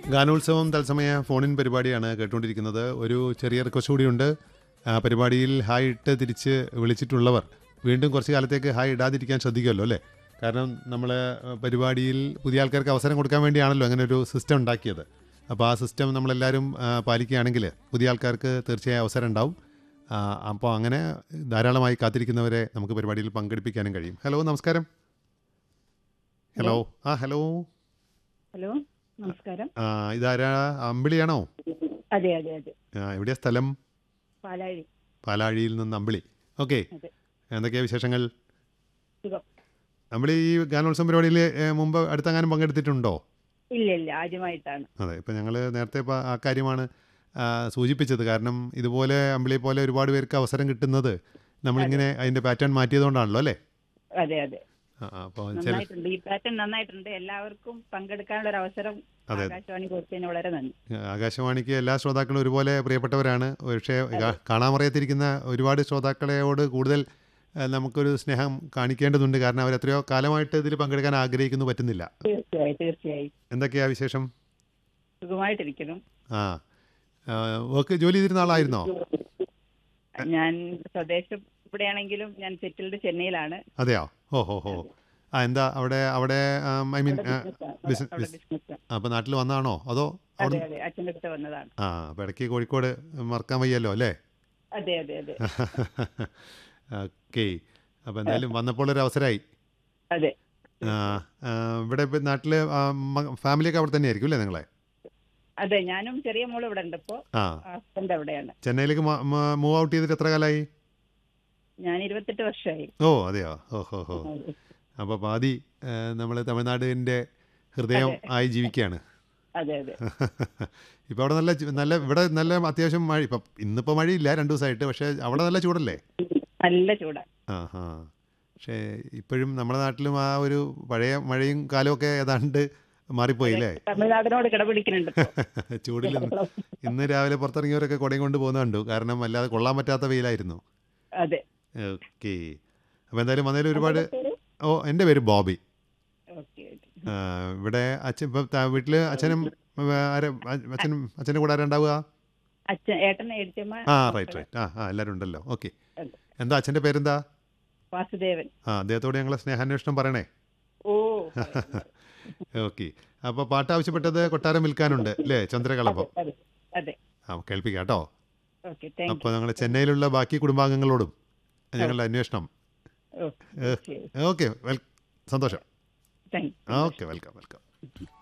ഗാനോത്സവം തത്സമയ ഫോണിൻ പരിപാടിയാണ് കേട്ടുകൊണ്ടിരിക്കുന്നത് ഒരു ചെറിയ റിക്വസ്റ്റ് കൂടിയുണ്ട് ആ പരിപാടിയിൽ ഹായ് ഇട്ട് തിരിച്ച് വിളിച്ചിട്ടുള്ളവർ വീണ്ടും കുറച്ച് കാലത്തേക്ക് ഹായ് ഇടാതിരിക്കാൻ ശ്രദ്ധിക്കുമല്ലോ അല്ലേ കാരണം നമ്മൾ പരിപാടിയിൽ പുതിയ ആൾക്കാർക്ക് അവസരം കൊടുക്കാൻ വേണ്ടിയാണല്ലോ അങ്ങനെ ഒരു സിസ്റ്റം ഉണ്ടാക്കിയത് അപ്പോൾ ആ സിസ്റ്റം നമ്മളെല്ലാവരും ആ, പാലിക്കുകയാണെങ്കിൽ പുതിയ ആൾക്കാർക്ക് തീർച്ചയായും അവസരം ഉണ്ടാവും ആ, അപ്പോൾ അങ്ങനെ ധാരാളമായി കാത്തിരിക്കുന്നവരെ നമുക്ക് പരിപാടിയിൽ പങ്കെടുപ്പിക്കാനും കഴിയും ഹലോ നമസ്കാരം ഹലോ ആ ഹലോ ഹലോ നമസ്കാരം ആ ഇതാരാ അമ്പിളിയാണോ അതെ അതെ അതെ ആ, എവിടെയാ സ്ഥലം പാലാഴി പാലാഴിയിൽ നിന്ന് അമ്പിളി ഓക്കെ അതെ എന്തൊക്കെയാ വിശേഷങ്ങൾ സുഖം അമ്പിളി ഈ ഗാനോത്സവം പരിപാടിയിൽ ഏ, മുമ്പ് അടുത്തെങ്ങാനും പങ്കെടുത്തിട്ടുണ്ടോ ഇല്ല ഇല്ല ആദ്യമായിട്ടാണ് അതെ ഇപ്പം ഞങ്ങൾ നേരത്തെ ഇപ്പം ആ കാര്യമാണ് ആ, സൂചിപ്പിച്ചത് കാരണം ഇതുപോലെ അമ്പിളിയെ പോലെ ഒരുപാട് പേർക്ക് അവസരം കിട്ടുന്നത് നമ്മളിങ്ങനെ അതിൻ്റെ പാറ്റേൺ മാറ്റിയതുകൊണ്ടാണല്ലോ അല്ലേ അതെ അതെ ആ അപ്പോൾ ചില നന്നായിട്ടുണ്ട് ഈ പാറ്റേൺ നന്നായിട്ടുണ്ട് എല്ലാവർക്കും പങ്കെടുക്കാനുള്ള ഒരു അവസരം അതെ. ആകാശവാണി കൊടുത്തതിന് വളരെ നന്ദി ആകാശവാണിക്ക് എല്ലാ ശ്രോതാക്കളും ഒരുപോലെ പ്രിയപ്പെട്ടവരാണ് പക്ഷേ കാ- കാണാമറിയത്തിരിക്കുന്ന ഒരുപാട് ശ്രോതാക്കളെയോട് കൂടുതൽ ആ, നമുക്കൊരു സ്നേഹം കാണിക്കേണ്ടതുണ്ട് കാരണം അവർ എത്രയോ കാലമായിട്ട് ഇതിൽ പങ്കെടുക്കാൻ ആഗ്രഹിക്കുന്നു പറ്റുന്നില്ല തീർച്ചയായും തീർച്ചയായും എന്തൊക്കെയാ വിശേഷം സുഖമായിട്ടിരിക്കുന്നു ആ ആ, വർക്ക് ജോലി ചെയ്തിരുന്ന ആളായിരുന്നോ ഞാൻ സ്വദേശം ഇവിടെയാണെങ്കിലും ഞാൻ സെറ്റിൽഡ് ചെന്നൈയിലാണ് അതെയോ ഓ ഹോ ഹോ ആ എന്താ അവിടെ അവിടെ ഐ മീൻ അവിടെ business ആണ്. അവിടെ business ആണ്. അപ്പോൾ നാട്ടിൽ വന്നതാണോ അതോ അതെ അവിടെ അതെ അച്ഛൻ്റെ അടുത്ത് വന്നതാണ് ആ അപ്പോൾ ഇടയ്ക്ക് കോഴിക്കോട് മറക്കാൻ വയ്യല്ലോ അല്ലേ അതെ അതെ അതെ ഓക്കെ അപ്പോൾ എന്തായാലും വന്നപ്പോൾ ഒരു അവസരമായി അതെ ആ, ആ, ഇവിടെ ഇപ്പം നാട്ടിൽ ഫാമിലിയൊക്കെ അവിടെ തന്നെയായിരിക്കും അല്ലേ നിങ്ങളെ അതെ ഞാനും ചെറിയ മോള് ഇവിടെ ഉണ്ട് ഇപ്പോ ആ ഹസ്ബൻഡ് അവിടെയാണ് ചെന്നൈയിലേക്ക് മൂവ് ഔട്ട് ചെയ്തിട്ട് എത്ര കാലമായി ഞാൻ ഇരുപത്തെട്ട് വർഷമായി ഓ അതെയോ ഓ ഹോ ഹോ അപ്പോൾ പാതി നമ്മൾ തമിഴ്നാടിൻ്റെ ഹൃദയം ആയി ജീവിക്കുകയാണ് അതെ അതെ ഇപ്പോൾ അവിടെ നല്ല ചു- നല്ല ഇവിടെ നല്ല അത്യാവശ്യം മഴ ഇപ്പം ഇന്നിപ്പോൾ മഴയില്ല രണ്ട് ദിവസമായിട്ട് പക്ഷേ അവിടെ നല്ല ചൂടല്ലേ നല്ല ചൂടാ ആ ഹാ പക്ഷേ ഇപ്പോഴും നമ്മുടെ നാട്ടിലും ആ ഒരു പഴയ മഴയും കാലമൊക്കെ ഏതാണ്ട് മാറിപ്പോയി അല്ലേ തമിഴ്നാടിനോട് കിടപിടിക്കുന്നുണ്ട് ഇപ്പൊ. ചൂടിൽ ഇന്ന് ഇന്ന് രാവിലെ പുറത്തിറങ്ങിയവരൊക്കെ കുടയും കൊണ്ട് പോകുന്ന കണ്ടു കാരണം അല്ലാതെ കൊള്ളാൻ പറ്റാത്ത വെയിലായിരുന്നു അതെ ഓക്കെ അപ്പോൾ എന്തായാലും വന്നതിൽ ഒരുപാട് പേര്? ഓ എൻ്റെ പേര് ബോബി ഓക്കെ ഓക്കെ ആ, ഇവിടെ അച്ഛൻ ഇപ്പം വീട്ടിൽ അച്ഛനും ആ, ആരാ അ- അച്ഛനും അച്ഛൻ്റെ കൂടെ ആരാ ഉണ്ടാവുക അച്ഛൻ ഏട്ടൻ ഏടിച്ചമ്മ ആ റൈറ്റ് റൈറ്റ് ആ ആ എല്ലാവരും ഉണ്ടല്ലോ ഓക്കെ അതെ. എന്താ അച്ഛൻ്റെ പേരെന്താ വാസുദേവൻ ആ അദ്ദേഹത്തോട് ഞങ്ങളെ സ്നേഹാന്വേഷണം പറയണേ ഓ ഓക്കെ അപ്പോൾ പാട്ട് ആവശ്യപ്പെട്ടത് കൊട്ടാരം വിൽക്കാനുണ്ട് അല്ലേ ചന്ദ്രകളപ്പം അതെ അതെ ആ കേൾപ്പിക്കാം കേട്ടോ ഓക്കെ താങ്ക് അപ്പോൾ ഞങ്ങൾ ചെന്നൈയിലുള്ള ബാക്കി കുടുംബാംഗങ്ങളോടും ഞങ്ങളുടെ അന്വേഷണം യു ഓക്കെ ഓക്കെ വെൽ സന്തോഷം thank you okay welcome welcome